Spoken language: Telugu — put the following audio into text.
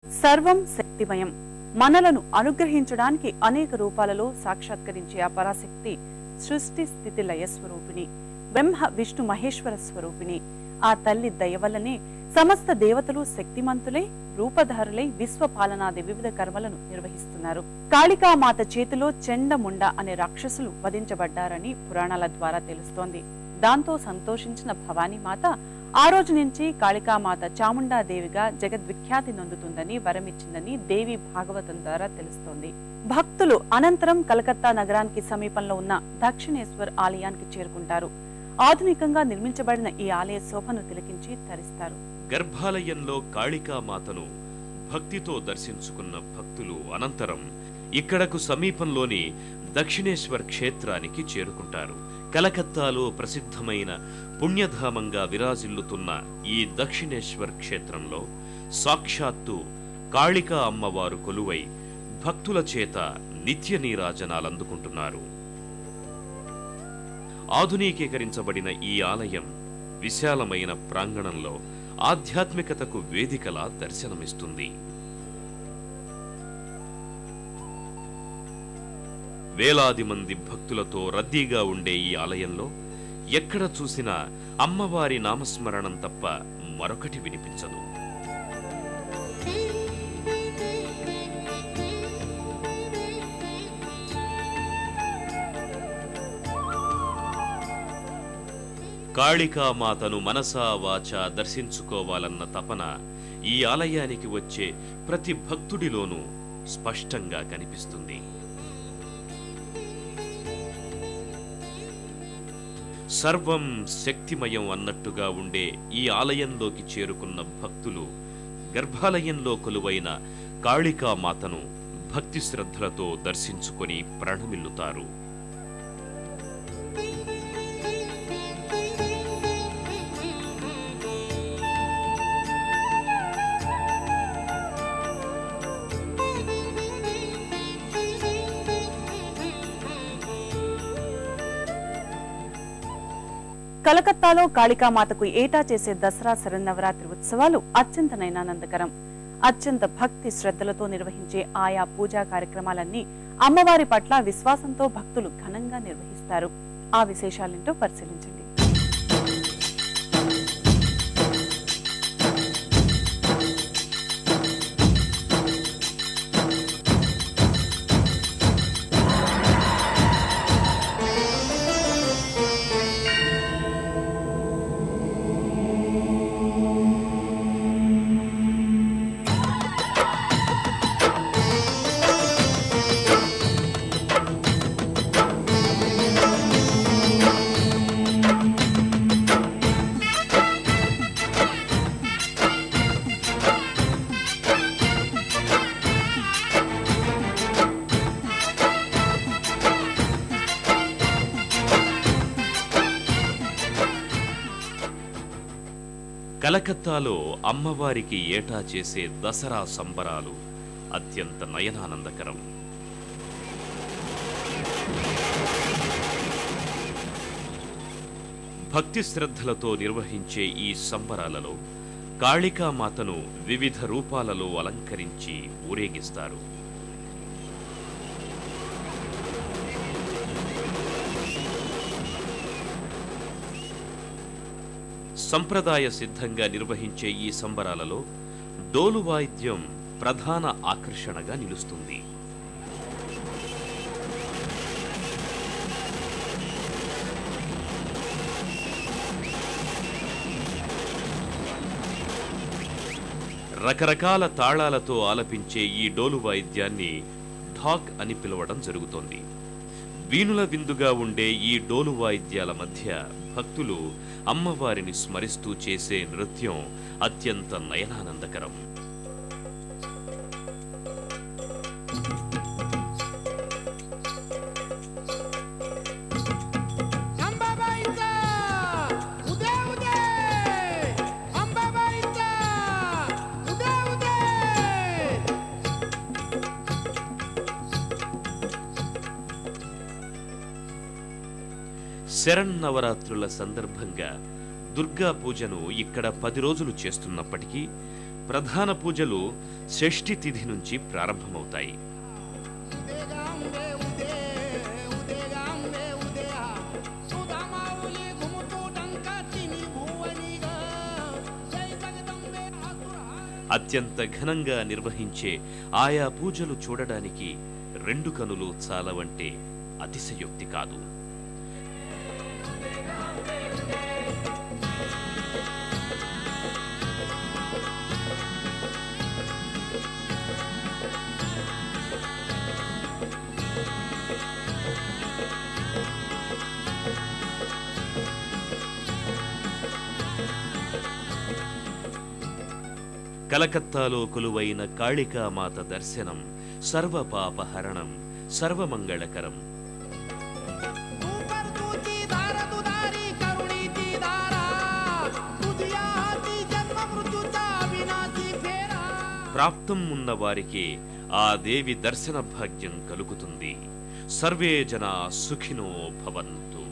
సర్వం శక్తిమయం మనలను అనుగ్రహించడానికి అనేక రూపాలలో సాక్షాత్కరించే ఆ పరాశక్తి సృష్టి స్థితి లయ స్వరూపిణి బ్రహ్మ విష్ణు మహేశ్వర స్వరూపిణి ఆ తల్లి దయ వల్లనే సమస్త దేవతలు శక్తిమంతులై రూపధారులై విశ్వ పాలనాది వివిధ కర్మలను నిర్వహిస్తున్నారు కాళికామాత చేతిలో చెండముండ అనే రాక్షసులు వధించబడ్డారని పురాణాల ద్వారా తెలుస్తోంది దాంతో సంతోషించిన భవానీ మాత ఆ రోజు నుంచి కాళికామాత చాముండాదేవిగా జగద్విఖ్యాతి నొందుతుందని వరమిచ్చిందని దేవి భాగవతం ద్వారా తెలుస్తోంది భక్తులు అనంతరం కలకత్తా నగరానికి సమీపంలో ఉన్న దక్షిణేశ్వర్ ఆలయానికి చేరుకుంటారు ఆధునికంగా నిర్మించబడిన ఈ ఆలయ శోభను తిలకించి తరిస్తారు గర్భాలయంలో కాళికామాతను భక్తితో దర్శించుకున్న భక్తులు అనంతరం ఇక్కడకు సమీపంలోని దక్షిణేశ్వర్ క్షేత్రానికి చేరుకుంటారు కలకత్తాలో ప్రసిద్ధమైన పుణ్యధామంగా విరాజిల్లుతున్న ఈ దక్షిణేశ్వర్ క్షేత్రంలో సాక్షాత్తు కాళికా అమ్మవారు కొలువై భక్తుల చేత నిత్య నీరాజనాలందుకుంటున్నారు ఆధునీకీకరించబడిన ఈ ఆలయం విశాలమైన ప్రాంగణంలో ఆధ్యాత్మికతకు వేదికలా దర్శనమిస్తుంది వేలాది మంది భక్తులతో రద్దీగా ఉండే ఈ ఆలయంలో ఎక్కడ చూసినా అమ్మవారి నామస్మరణం తప్ప మరొకటి వినిపించదు కాళికామాతను మనసా వాచా దర్శించుకోవాలన్న తపన ఈ ఆలయానికి వచ్చే ప్రతి భక్తుడిలోనూ స్పష్టంగా కనిపిస్తుంది సర్వం శక్తిమయం అన్నట్టుగా ఉండే ఈ ఆలయంలోకి చేరుకున్న భక్తులు గర్భాలయంలో కొలువైన కాళికామాతను భక్తి శ్రద్ధలతో దర్శించుకొని ప్రణమిల్లుతారు కలకత్తాలో కాళికామాతకు ఏటా చేసే దసరా శరన్నవరాత్రి ఉత్సవాలు అత్యంత నయనానందకరం అత్యంత భక్తి శ్రద్ధలతో నిర్వహించే ఆయా పూజా కార్యక్రమాలన్నీ అమ్మవారి పట్ల విశ్వాసంతో భక్తులు ఘనంగా నిర్వహిస్తారు ఆ విశేషాలేంటో పరిశీలించండి కలకత్తాలో అమ్మవారికి ఏటా చేసే దసరా సంబరాలు అత్యంత నయనానందకరం భక్తి శ్రద్ధలతో నిర్వహించే ఈ సంబరాలలో కాళికామాతను వివిధ రూపాలలో అలంకరించి ఊరేగిస్తారు సంప్రదాయ సిద్ధంగా నిర్వహించే ఈ సంబరాలలో డోలు వాయిద్యం ప్రధాన ఆకర్షణగా నిలుస్తుంది రకరకాల తాళాలతో ఆలపించే ఈ డోలు వాయిద్యాన్ని ఢాక్ అని పిలవడం జరుగుతోంది వీణుల విందుగా ఉండే ఈ డోలు వాయిద్యాల మధ్య భక్తులు అమ్మవారిని స్మరిస్తూ చేసే నృత్యం అత్యంత నయనానందకరం అంబాబాయితా ఉదే ఉదే అంబాబాయితా ఉదే ఉదే శరన్నవరాత్రుల సందర్భంగా దుర్గా పూజను ఇక్కడ పది రోజులు చేస్తున్నప్పటికీ ప్రధాన పూజలు షష్ఠి తిథి నుంచి ప్రారంభమవుతాయి ఉదేగాంబే ఉదే ఉదేగాంబే ఉదేహ సుధామావులి ఘుముతూ డంక తిని భువనిగా జై జగదంబే అసుర అత్యంత ఘనంగా నిర్వహించే ఆయా పూజలు చూడడానికి రెండు కనులు చాలవంటే అతిశయోక్తి కాదు కలకత్తాలో కొలువైన కాళికామాత దర్శనం సర్వపాపహరణం సర్వమంగళకరం ऊपर दूती धार दुधारी करुणीची धारा तुझिया हाती जन्म मृत्यूचा विनाशी फेरा ప్రాప్తం ఉన్న వారికి ఆ దేవి దర్శన భాగ్యం కలుగుతుంది సర్వే జనా సుఖినో భవంతు